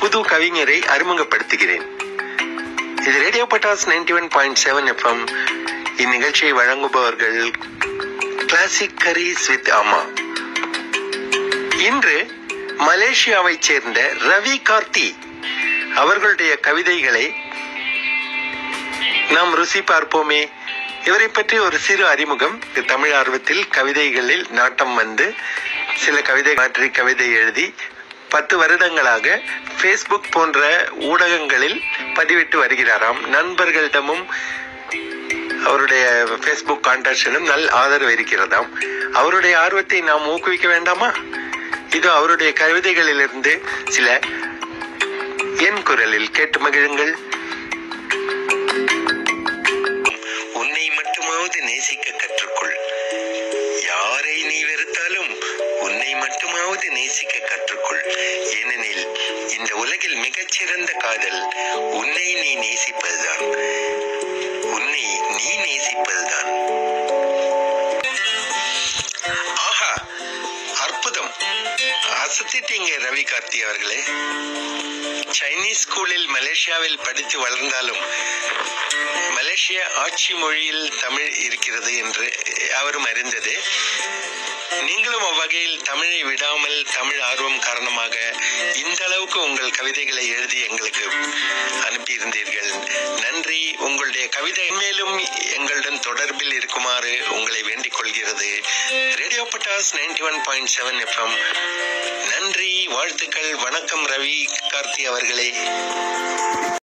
புது கவிஞரை அறிமுகப்படுத்துகிறேன் இது radio Pattas ninety one point seven FM இந்நிகழ்ச்சியை வழங்குபவர்கள் கிளாசிக் கரீஸ் வித் அம்மா இன்று மலேசியாவைச் சேர்ந்த ரவி கார்த்தி அவர்களுடைய கவிதைகளை நாம் ருசி பார்ப்போமே இவரை பற்றி ஒரு சிறு அறிமுகம் இது தமிழ் ஆர்வத்தில் கவிதைகளில் நாட்டம் வந்து சில கவிதை மாற்றி கவிதை எழுதி பத்து வருடங்களாக ஃபேஸ்புக் போன்ற ஊடகங்களில் பதிவிட்டு வருகிறாராம் நண்பர்களிடமும் அவருடைய ஃபேஸ்புக் கான்டாக்டிலும் நல் ஆதரவு இருக்கிறதாம் அவருடைய ஆர்வத்தை நாம் ஊக்குவிக்க வேண்டாமா இது அவருடைய கவிதைகளிலிருந்து சில என் குரலில் கேட்டு மகிழுங்கள் உன்னை மட்டுமாவது நேசிக்க கற்றுக்கொள் யாரை நீ வெறுத்தாலும் உன்னை மட்டுமாவது நேசிக்க கற்றுக்கொள் ஏனெனில் இந்த உலகில் மிகச்சிறந்த காதல் உன்னை நீ நேசிப்பதுதான் உன்னை நீ நேசிப்பதுதான் ஆஹா அற்புதம் அசத்திட்டீங்க ரவி கார்த்தி அவர்களே சைனீஸ் ஸ்கூலில் மலேசியாவில் படித்து வளர்ந்தாலும் மலேசிய ஆட்சி மொழியில் தமிழ் இருக்கிறது என்று அவரும் அறிந்தது நீங்களும் அவ்வகையில் தமிழை விடாமல் தமிழ் ஆர்வம் காரணமாக இந்த அளவுக்கு உங்கள் கவிதைகளை எழுதி எங்களுக்கு அனுப்பியிருந்தீர்கள் நன்றி உங்களுடைய கவிதை மேலும் எங்களுடன் தொடர்பில் இருக்குமாறு உங்களை வேண்டிக் கொள்கிறது radio Pattas ninety one point seven FM நன்றி வாழ்த்துக்கள் வணக்கம் ரவி கார்த்தி அவர்களே